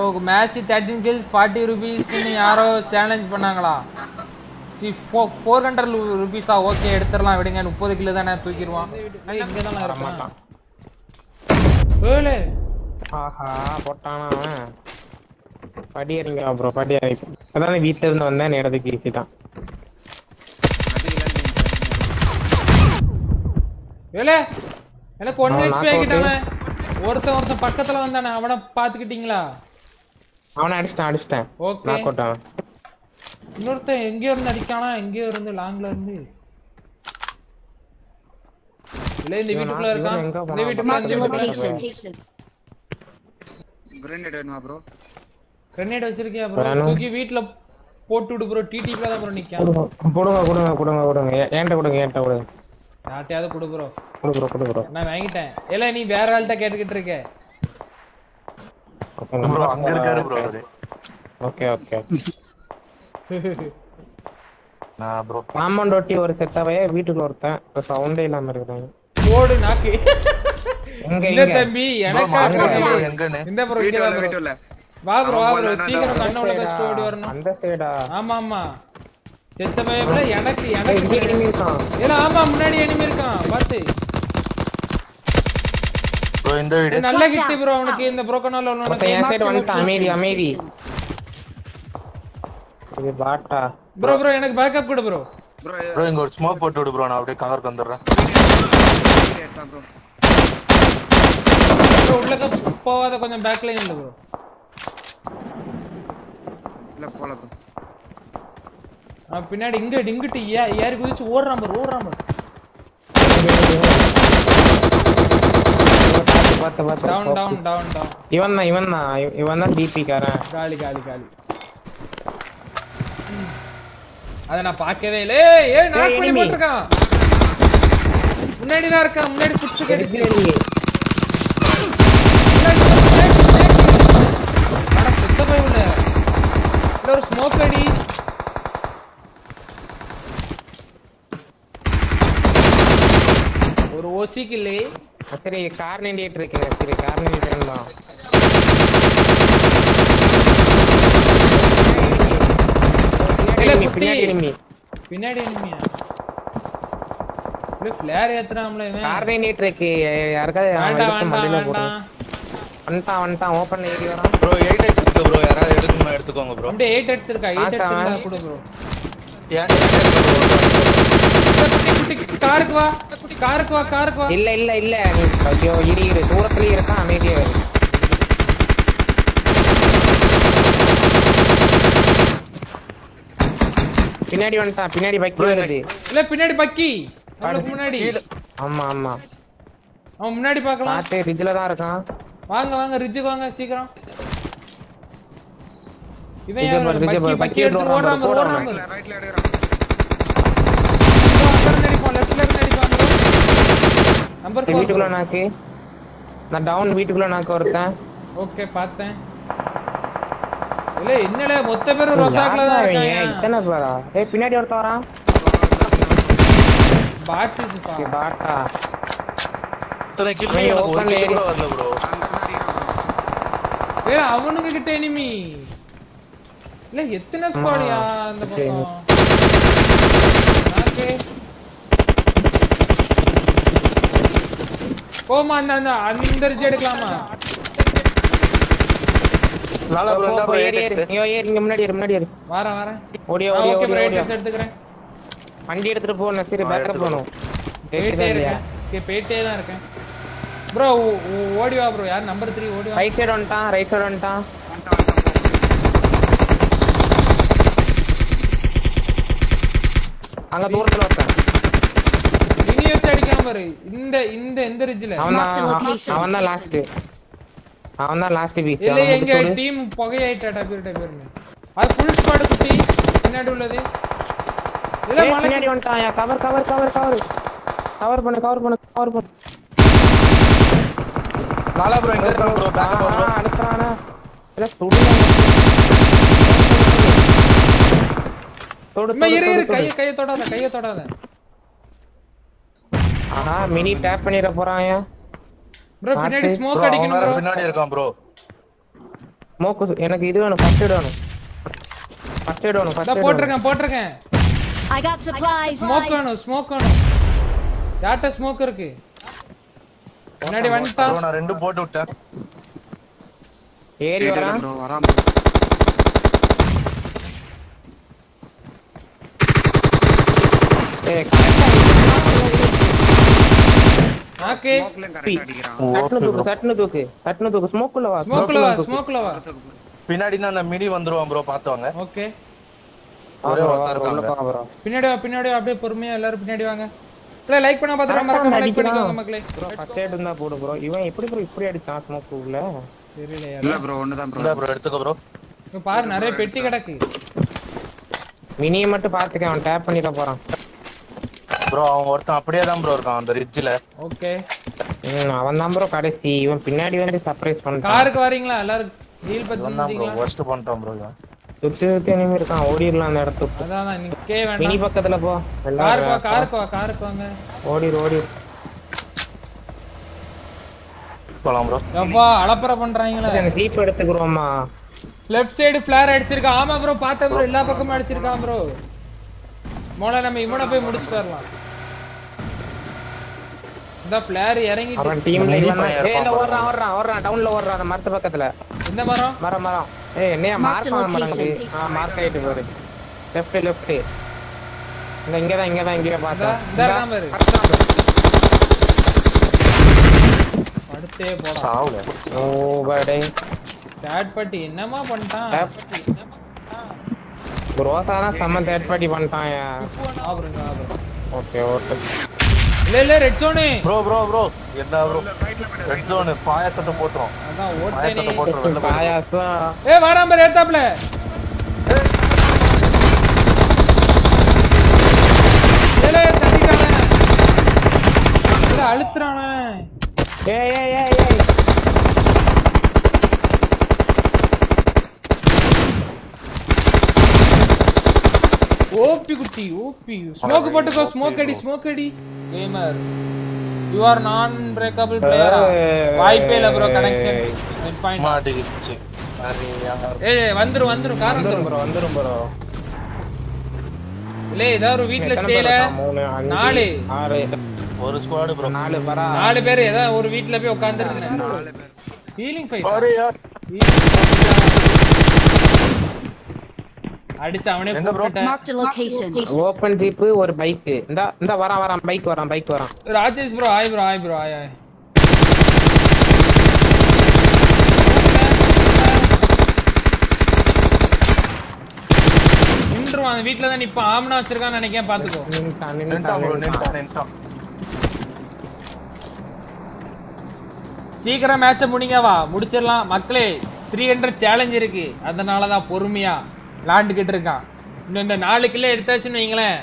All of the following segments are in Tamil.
மேட்ச் தேர்ட்டின் கில்ஸ் ஃபார்ட்டி ருபீஸ்னு யாரோ சேலஞ்ச் பண்ணாங்களா ஃபோர் ஹண்ட்ரட் ருபீஸா ஓகே எடுத்துடலாம் விடுங்க முப்பது கிலோ தானே தூக்கிடுவான் இங்கே தான் இருப்பான் ஏலே ஆஹா போட்டானா அவன் படி இறங்க ப்ரோ படி இறங்கி அதான் வீட்டுல இருந்து வந்தேன் நேரத்துக்கு ஈஸி தான் ஏலே எனக்கு ஒன் அவன் ஹெச்பி knock out. ஆகிட்டானே ஒருத்தன் ஒருத்தன் பக்கத்துல வந்தானே அவனை பாத்துக்கிட்டீங்களா அவனை அடிச்சிட்டேன் அடிச்சிட்டேன் ஓகே நாக் அவுட் அவன் இன்னொருத்தன் எங்கேயோ இருந்து அடிக்கானா எங்கேயோ இருந்து லாங்ல இருந்து இல்ல இந்த இவன் வீட்டுக்குள்ள நான் இருக்கான் இவன் எங்க இந்த போனான் வீட்டுக்குள்ள Marked இந்த a வீட்டுக்குள்ள location. கிரேனேட் வேணுமா ப்ரோ கிரனேட் வச்சிருக்கியா ப்ரோ வேணும். தூக்கி வீட்ல போட்டு விடு ப்ரோ டிடிப்ல தான் ப்ரோ நிக்கான் கொடுங்க கொடுங்க கொடுங்க கொடுங்க கொடுங்க ஏ- என்கிட்ட கொடுங்க என்கிட்ட கொடுங்க யார்ட்டையாவது கொடு ப்ரோ கொடு ப்ரோ கொடு ப்ரோ நான் வாங்கிட்டேன் இல்ல நீ வேற ஆள்கிட்ட கேட்டுக்கிட்டு இருக்க ப்ரோ அங்க இருக்காரு ப்ரோ அவரு ஓகே ஓகே நான் ப்ரோ காம்பவுண்ட் ஒட்டி ஒரு செட்டவே வீட்டுக்குள்ள ஒருத்தன் இப்போ சவுண்டே இல்லாம இருக்கிறாங்க போடு நாக்கு எங்க இல்ல எங்க தம்பி எனக்கு Watch ஆசை. out. எங்கன்னு இந்த ப்ரோ வீட்டு இங்க வரல bro. வீட்டு வரல வா ப்ரோ வா ப்ரோ அவன் சீக்கிரம் போல கண்ண உனக்கு வச்சுட்டு ஓடி வரணும் அந்த சைடா ஆமா ஆமா செத்த பயப்புல எனக்கு இங்க எனக்கு enemy இருக்கான் இல்ல ஆமா முன்னாடி எனிமி இருக்கான் பாத்து ப்ரோ இந்த வீடு நல்ல Watch கிட்டு out. ப்ரோ அவனுக்கு இந்த புரோக்கனால ஒருத்தன் ஒண்ணு என் Marked சைடு a வந்துட்டான் அமைதி location. அமைதி இது பாட்டா ப்ரோ ப்ரோ எனக்கு பேக்கப் கொடு ப்ரோ ப்ரோ ப்ரோ இங்க ஒரு ஸ்மோக் போட்டு விடு ப்ரோ நான் அப்படியே கவருக்கு வந்துடுறேன் எடுத்தான் ப்ரோ ப்ரோ உள்ளக்க போவாத கொஞ்சம் பேக் லைன் இல்ல ப்ரோ இல்ல போல ப்ரோ அவன் பின்னாடி இங்க இங்கிட்டு ஏ- ஏறி குதிச்சு ஓடுறான் ப்ரோ ஓடுறான் ப்ரோ பார்த்து பார்த்து டவுன் பார்த்து டவுன் டவுன் டவுன் இவன் தான் இவன் தான் இவன் தான் டிபி காரன் காலி காலி காலி ம். அத நான் பார்க்கவே இல்ல ஏய் ஏய் நாக் ஏய், பண்ணி enemy. போட்டுருக்கான் முன்னாடி தான் இருக்கான் முன்னாடி புடிச்சு கடிச்சு அட சுத்த போய் உள்ள இல்ல ஒரு ஸ்மோக் அடி ஒரு ஓசிக்கு இல்லே சரி கார் நின்றுட்டு இருக்கேன் சரி கார் நின்றுட்டு இருந்தான் இல்ல, enemy, குட்டி. பின்னாடி enemy. பின்னாடி எனிமியா இல்ல ஃபிளேர் ஏத்துறாம்ல இவன் கார் நின்றுட்டு இருக்கு யாருக்காவது அவன் வேண்டாம் எடுத்து வேண்டாம் மண்டையில வேண்டாம் போடுறேன் வந்துட்டான் வந்துட்டான் ஓப்பன்ல ஏறி வரான் ப்ரோ எயிட் எக்ஸ் இருக்கு ப்ரோ யாராவது எடுக்கணுமா எடுத்துக்கோங்க ப்ரோ அப்படியே எயிட் எடுத்திருக்கா எயிட் ஆட்டா, எடுத்திருக்கா அவன். கொடு ப்ரோ ஏன் குட்டி குட்டி காருக்கு வா குட்டி காருக்கு வா காருக்கு வா இல்ல இல்ல இல்ல நீ ஐயோ இரு இரு தூரத்துலயே இருக்கான் அமைதியா இரு. பின்னாடி வந்துட்டான் பின்னாடி பக்கி வருது இல்ல பின்னாடி பக்கி நம்மளுக்கு முன்னாடி ஆமா ஆமா அவன் முன்னாடி பார்க்கலாம் பாத்து ரிஜ்ல தான் இருக்கான் வாங்க வாங்க ரிஜுக்கு வாங்க சீக்கிரம் இவன் ரிஜு யாரு? பாரு, ரிஜு பக்கி பாரு, பக்கி பக்கி எடுத்து எடுத்து ஓடுறான் பாரு, ஓடுறான் ஓடுறான் பாரு. ரைட்ல எடுக்கிறான் அங்க இருந்து அடிப்பான் லெஃப்ட்ல இருந்து அடிப்பான் நம்பர் வீட்டுக்குள்ள ஃபோர் நாக்கு நான் டவுன் வீட்டுக்குள்ள நாக்கு ஒருத்தன் ஓகே பார்த்தேன் இல்ல என்னல மொத்த பேரும் ரொசாக்ல யாரா தான் இவங்க? இருக்காங்க இத்தனை பேரா ஏய் பின்னாடி ஒருத்தன் வரான் பாட்டு ஏய், பாட்டா இத்தனை கில் ஏய், எனக்கு ஒரு open கில் area. கூட வரல ப்ரோ அங்க இருந்து அடிக்கிறான் bro. ஏ அவனுங்க கிட்ட எனிமி இல்ல எத்தனை ஸ்குவாடியா அந்த சரி. பக்கம் நாக்கு. போமா அந்த அந்த அந்த ரிஜ் எடுக்கலாமா லாலா ப்ரோ போ, இந்த போ, ப்ரோ ஏறு, ஏறு. ஐயோ, ஏறு, இங்க முன்னாடி ஏறு, முன்னாடி ஏறு. வரேன் வரேன் ஓடியா, ஓடியா, ஓகே ஓடியா, ப்ரோ ஓடியா. எடுத்துக்கிறேன் வண்டி எடுத்துட்டு போ நசீர் ஆ, பேக்கப் எடுத்துட்டு போகணும் போயிட்டே இருக்கேன் ஓகே போயிட்டே தான் இருக்கேன் ப்ரோ ஓடி வா ப்ரோ யார் நம்பர் த்ரீ ஓடி வா ரைட் சைடு வந்துட்டான் ரைட் சைடு வந்துட்டான் வந்துட்டான் வந்துட்டான் அங்க தூரத்துல ஒருத்தன் இனி வச்சு அடிக்காம பாரு இந்த இந்த இந்த ரிஜ்ல அவன் Marked a தான் location. அவன் தான் லாஸ்ட் அவன் தான் லாஸ்ட் பீஸ் இல்ல எங்க டீம் புகையாயிட்டா பேர் பேருன்னு அது ஃபுல் ஸ்குவாட் குட்டி பின்னாடி உள்ளது இல்ல மலை பின்னாடி வந்துட்டான் cover cover cover cover cover பண்ணு கவர் பண்ணு கவர் பண்ணு லாலா ப்ரோ இங்க இருக்கான் ப்ரோ பேக்கப் ப்ரோ ஆ, அடுத்தானா இல்ல சுடுங்க தொடு இம்மா இரு இரு தொடு, தொடு, கைய தொடு. கைய தொடாத கைய தொடாத ஆஹா மினி டேப் பண்ணிட போறான் ப்ரோ பின்னாடி பாத்து. ஸ்மோக் ப்ரோ அவன் அடிக்கணும் வேற ப்ரோ பின்னாடி இருக்கான் ப்ரோ ஸ்மோக்கு எனக்கு இது வேணும் ஃபர்ஸ்ட் எய்ட் வேணும் ஃபர்ஸ்ட் எய்ட் வேணும் இதோ ஃபர்ஸ்ட் எய்ட் போட்டிருக்கேன் போட்டிருக்கேன் I got supplies. ஸ்மோக் வேணும் ஸ்மோக் வேணும் யார்கிட்ட ஸ்மோக் இருக்கு முன்னாடி வந்துட்டான் bro, நான் ரெண்டு போட்டு விட்டேன் ஏறி வரான் ப்ரோ வராம bro. ஏய், நாக்கு ஸ்மோக்லயும் கரெக்டா அடிக்கிறான் சட்டுனு தூக்கு சட்டுனு தூக்கு சட்டுனு தூக்கு ஸ்மோக்குள்ள வா ஸ்மோக்ல வா smoke-ல தூக்கு. ஸ்மோக்ல வா பின்னாடி தான் அந்த மினி வந்துருவான் ப்ரோ பாத்துவாங்க ஓகே ஒரே வா, ஒருத்தன் வா, உள்ள இருக்காங்க. போ bro. பின்னாடி வா பின்னாடி வா அப்படியே பொறுமையா எல்லாரும் பின்னாடி வாங்க ப்ளே லைக் பண்ண பாத்துறோம் மறக்காம லைக் பண்ணிக்கோங்க மக்களே bro ஃபர்ஸ்ட் எய்ட் இருந்தா போடு ப்ரோ இவன் எப்படி ப்ரோ இப்படி அடிச்சான் ஸ்மோக் உள்ள தெரியலையா இல்ல ப்ரோ ஒண்ணுதான் இந்த ப்ரோ ப்ரோ எடுத்துக்கோ ப்ரோ இங்க பாரு நிறைய பெட்டி கிடக்கு மினியை மட்டும் பாத்துக்க அவன் டேப் பண்ணிட போறான் ப்ரோ அவன் ஒருத்தன் அப்படியே தான் ப்ரோ இருக்கான் அந்த ரிட்ஜ்ல ஓகே ம் அவன் தான் ப்ரோ கடைசி இவன் பின்னாடி வந்து சர்ப்ரைஸ் பண்ணிட்டான் காருக்கு வரீங்களா எல்லாரும் டீல் பத்தி இவன் தான் ப்ரோ முடிஞ்சீங்களா ஒர்ஸ்ட் பண்ணிட்டான் ப்ரோ இவன் சுத்தி சுத்தி இனிமே இருக்கான் ஓடிடலாம் அந்த இடத்துக்கு அதான் தான் நிக்கவே மினி வேண்டாம் பக்கத்துல போ காருக்கு வா எல்லாரும் காருக்கு வா காருக்கு வாங்க ஓடிடு ஓடிடு போலாம் ப்ரோ எப்பா அலப்பற பண்றாங்களே எனக்கு ஜீப் எடுத்துக்கிறோமா லெஃப்ட் சைடு ஃபிளார் அடிச்சிருக்கான் ஆமா ப்ரோ பார்த்தேன் ப்ரோ எல்லா பக்கமும் அடிச்சிருக்கான் ப்ரோ மோள நம்ம இவனை போய் முடிச்சுட்டு வரலாம் இந்த பிளேயர் இறங்கிட்டு அவன் டீம்ல மினி இவன் பையன் தான். ஏய், இல்ல, இருப்பான் ஓடுறான் ஓடுறான் ஓடுறான் டவுன்ல ஓடுறான் அந்த மரத்து பக்கத்துல இந்த மரம் மரம் மரம் ஏய் என்னையா Mark மார்க் the பண்ண மாட்டேங்குது location. ஆ மார்க் ஆயிட்டு பாரு லெஃப்ட் லெஃப்ட் இந்த இங்க தான் இங்க தான் இங்க பார்த்தா இந்த இருக்கான் பாரு. அடுத்தே போடா சாவுல ஓ படே தேர்ட் பார்ட்டி என்னமா பண்ணிட்டான் ரோசானா செம்ம தேர்ட் பார்ட்டி பண்ணிட்டான் ஆபருங்க ஆபருங்க ஓகே ஓகே இல்ல இல்ல red zone bro bro bro என்ன ப்ரோ ரெட் ஜோன் பாயசத்தை போட்டுரும் அதான் பாயசத்தை ஓட்டேனே போட்டுரும் வெளில போயிடும். பாயாசம் ஏ வாராம் பாரு ஏத்தாப்ல ஏலே தட்டிட்டானே இல்ல அழுத்துறானே ஏய் ஏய் ஏய் ஏய் ஓபி குட்டி ஓபி ஸ்மோக் போட்டுக்கோ ஸ்மோக் அடி ஸ்மோக் அடி gamer you are non breakable பிளேயரா வாய்ப்பே இல்ல ப்ரோ கனெக்ஷன் நெட் பாயிண்ட் மாட்டிக்கிச்சு சரியா. ஏய் வந்துரும் வந்துரும் கார் வந்துரும் வந்துரும் ப்ரோ வந்துரும் ப்ரோ இல்ல ஏதாவது ஒரு வீட்ல எத்தனை ஸ்டேல பேர் இருக்கான்? மூணு அஞ்சு நாலு ஆறு ஒரு ஸ்குவாடு ப்ரோ நாலு பரா நாலு பேர் ஏதாவது ஒரு வீட்ல போய் உட்கார்ந்துருந்தேன் ஹீலிங் ஃபைட் பாரு யார் அடிச்சு அவனே எங்க bro? போட்டுட்டேன் Marked a location. Open jeep ஒரு பைக் இந்த இந்த வரான் வரான் பைக் வரான் பைக் வரான் ராஜேஷ் ப்ரோ ஆய் ப்ரோ ஆய் ப்ரோ ஆய் ஆய் நின்றுவான் அந்த வீட்ல தான் நிப்பான் ஆம்னா வச்சிருக்கான்னு நினைக்கிறேன் பாத்துக்கோ நின்னுட்டான் நின்ட்டான் ப்ரோ நின்னுட்டான் நின்ட்டான் நின்ட்டான் சீக்கிரம் மேட்சை முடிங்க வா முடிச்சிடலாம் மக்களே த்ரீ ஹண்ட்ரட் சேலஞ்ச் இருக்கு அதனால தான் பொறுமையா விளாண்டுக்கிட்டு இருக்கான் இன்னும் இந்த நாலு கிலோ எடுத்தாச்சுன்னு வைங்களேன்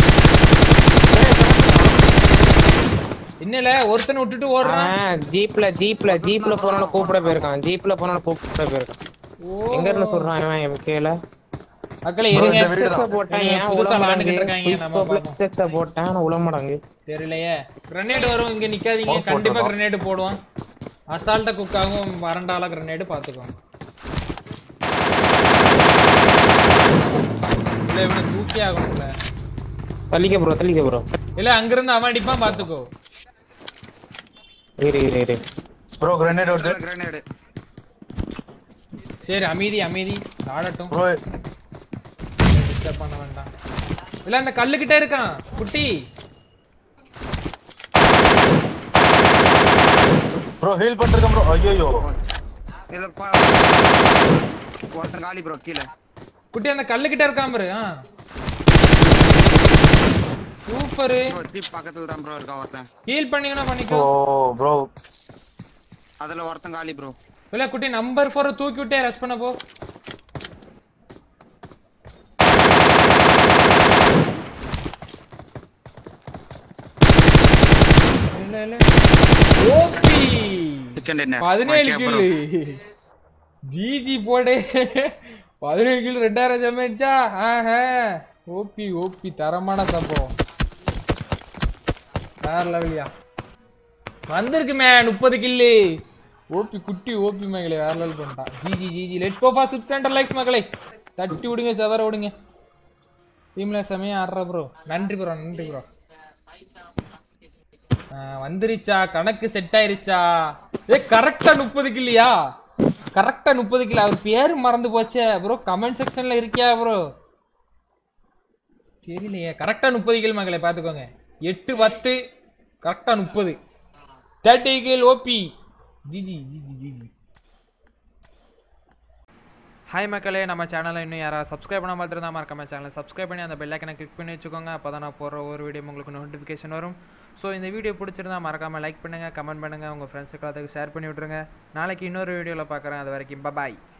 இன்னல ஒருத்தனை விட்டுட்டு ஓடுறான் அவன் ஜீப்ல ஜீப்ல ஜீப்ல போனவன கூப்பிட போயிருக்கான் ஜீப்ல போனவன கூப்பிட போயிருக்கான் எங்க இருந்து சொல்றான் இவன் எம்கேல மக்களே bro, இருங்க இந்த வீடு தான். போட்டான் இருங்க, ஏன் புதுசா உளமடங்கு விளாண்டுக்கிட்டு இருக்காங்க நம்ம பார்ப்போம். பிளக்ஸ போட்டான் ஆனா உளமடங்கு தெரியலையே கிரனேட் வரும் இங்க நிக்காதீங்க Smoke கண்டிப்பா போட்டுருக்கோம். கிரனேட் போடுவான் அசால்ட்டா குக் ஆகும் வறண்டால கிரனேட் பாத்துக்கோங்க இல்ல இவனை தூக்கி ஆகணும்ல தள்ளிக்க ப்ரோ தள்ளிக்க ப்ரோ இல்ல அங்கிருந்து அவன் அடிப்பான் பாத்துக்கோ இரு இரு இரு ப்ரோ கிரனேட் வருது கிரனேடு சரி அமைதி அமைதி ஆடட்டும் ப்ரோ டிஸ்டர்ப் பண்ண வேண்டாம் இல்ல அந்த கல்லு கிட்ட இருக்கான் குட்டி ப்ரோ ஹீல் பண்ணிருக்கேன் ப்ரோ ஐயோ இதுல பா- ஒருத்தன் காலி ப்ரோ கீழே குட்டி அந்த கல்லு கிட்ட இருக்கான் பாரு ஆ சூப்பரு ப்ரோ ஜீப் பக்கத்துல தான் ப்ரோ இருக்கான் ஒருத்தன் ஹீல் பண்ணீங்கன்னா ஓ பண்ணிக்கோ ப்ரோ அதுல ஒருத்தன் காலி ப்ரோ இல்ல குட்டி நம்பர் ஃபோரை தூக்கி விட்டே ரெஸ்ட் பண்ண போ இல்ல இல்ல ஓபி செகண்ட் என்ன பதினேழு Okay, bro. கில்லு ஜிஜி போடு பதினேழு கிலோ ரெண்டாயிரம் ஜமைச்சா ஆஹா ஓபி ஓபி தரமான சம்பவம் வேற லெவலியா வந்திருக்குமே முப்பது கில்லு ஓபி குட்டி ஓபி மகளே வேற லெவல் பண்ணிட்டான் G G G G let's go for six hundred likes மகளே தட்டி விடுங்க செதற விடுங்க டீம்ல செமையா ஆடுற ப்ரோ நன்றி ப்ரோ நன்றி ப்ரோ வந்துருச்சா கணக்கு செட் ஆயிருச்சா ஏ கரெக்டா முப்பது கில்லியா கரெக்டா முப்பது கிலோ அவர் பேரு மறந்து போச்சே ப்ரோ கமெண்ட் செக்ஷன்ல இருக்கியா ப்ரோ தெரியலையே கரெக்டா முப்பது கில் மகளே பாத்துக்கோங்க எட்டு பத்து கரெக்டா முப்பது thirty kill OP GG GG GG hi மக்களே நம்ம சேனலை இன்னும் யாராவது சப்ஸ்கிரைப் பண்ணாமல் இருந்தா மறக்காம சேனலை சப்ஸ்கிரைப் பண்ணி அந்த பெல் ஐக்கனை கிளிக் பண்ணி வச்சுக்கோங்க அப்போ தான் நான் போடுற ஒரு வீடியோ உங்களுக்கு நோட்டிஃபிகேஷன் வரும் ஸோ இந்த வீடியோ பிடிச்சிருந்தா மறக்காமல் லைக் பண்ணுங்கள் கமெண்ட் பண்ணுங்கள் உங்கள் ஃப்ரெண்ட்ஸுக்கு அதுக்கு ஷேர் பண்ணி விட்ருங்க நாளைக்கு இன்னொரு வீடியோவில் பார்க்குறேன் அது வரைக்கும் பாய்